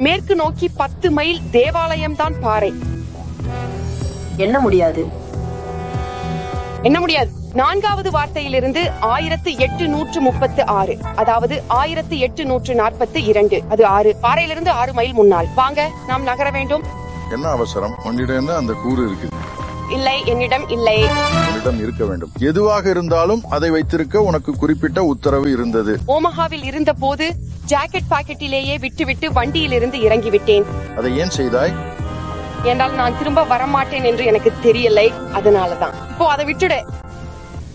மேற்கு நோக்கி பத்து மைல் தேவாலயம் தான் பாறை என்ன முடியாது என்ன முடியாது நான்காவது வார்த்தையிலிருந்து ஆயிரத்து எட்டு நூற்று முப்பத்து ஆறு அதாவது ஆயிரத்து எட்டு நூற்று நாற்பத்து இரண்டு அது ஆறு பாறையிலிருந்து ஆறு மைல் முன்னால் வாங்க நாம் நகர வேண்டும் என்ன அவசரம் உன்னிடம் அந்த கூறு இருக்கு இல்லை என்னிடம் இல்லை உன்னிடம் இருக்க வேண்டும் எதுவாக இருந்தாலும் அதை வைத்திருக்க உனக்கு குறிப்பிட்ட உத்தரவு இருந்தது ஓமஹாவில் இருந்த போது ஜாக்கெட் பாக்கெட்டிலேயே விட்டுவிட்டு வண்டியிலிருந்து இறங்கிவிட்டேன் அதை ஏன் செய்தாய் என்றால் நான் திரும்ப வரமாட்டேன் என்று எனக்கு தெரியலை அதனாலதான் இப்போ அதை விட்டுடு